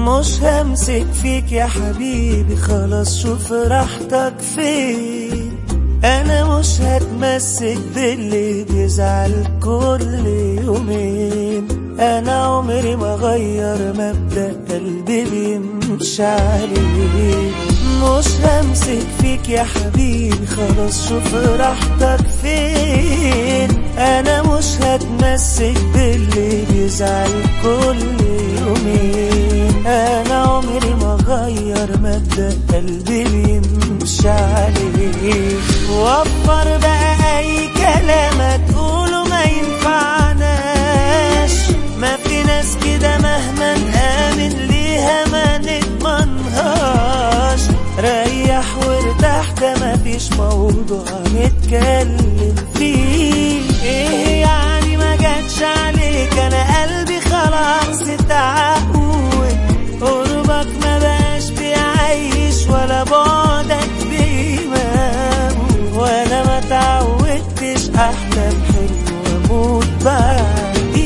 مش همسك فيك يا حبيبي خلاص شوف راحتك فين انا مش هتمسك باللي بيزعل كل يومين انا عمري ما غير مبدأ قلبي بيمشي عليه مش همسك فيك يا حبيبي خلاص شوف راحتك فين انا مش هتمسك باللي بيزعل كل يومين انا عمري ما غير مبدأ قلبي بيمشي عليه وفر بقى اي كلام هتقوله ما ينفعناش ما في ناس كده مهما نآمن ليها ما نضمنهاش ريح وارتاح ده مفيش موضوع نتكلم فيه ايه يعني ما جاتش عليك انا قلبي خلاص اتعود قربك ما بقاش بيعيش ولا بعدك بيمام وانا ما تعودتش احلم حلو واموت بعديه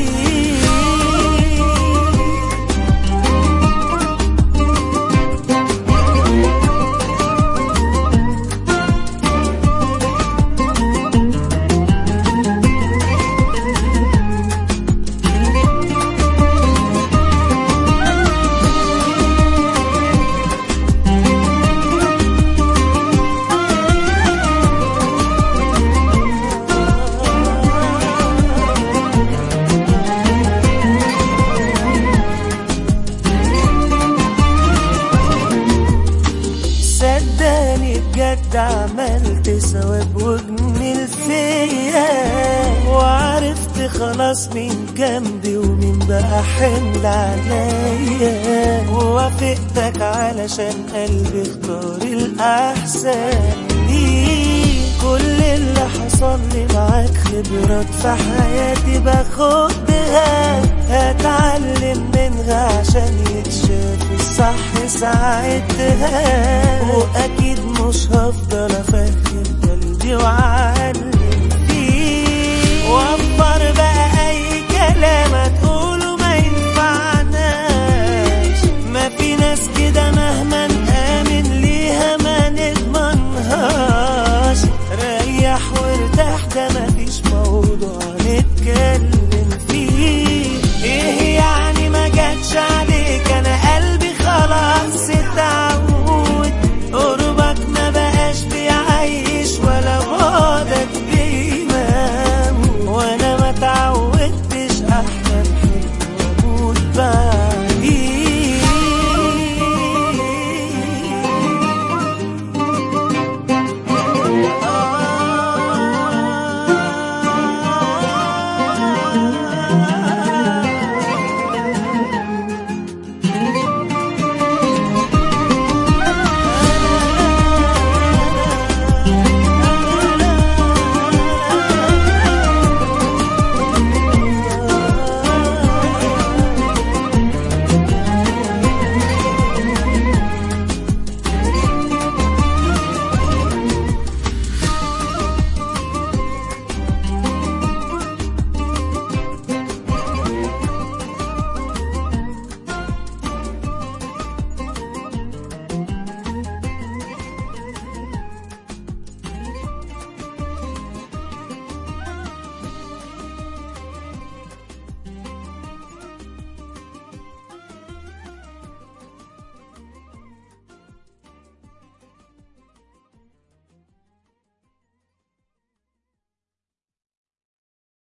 صدقني بجد عملت ثواب وجميل فيا وعرفت خلاص مين جنبي ومين بقى حمل عليا ووافقتك علشان قلبي اختار الأحسن ليه كل اللي حصل لي معاك خبرات في حياتي باخدها هتعلم منها عشان يتشاف الصح ساعتها واكيد مش هفضل افهم قلبي وعقلي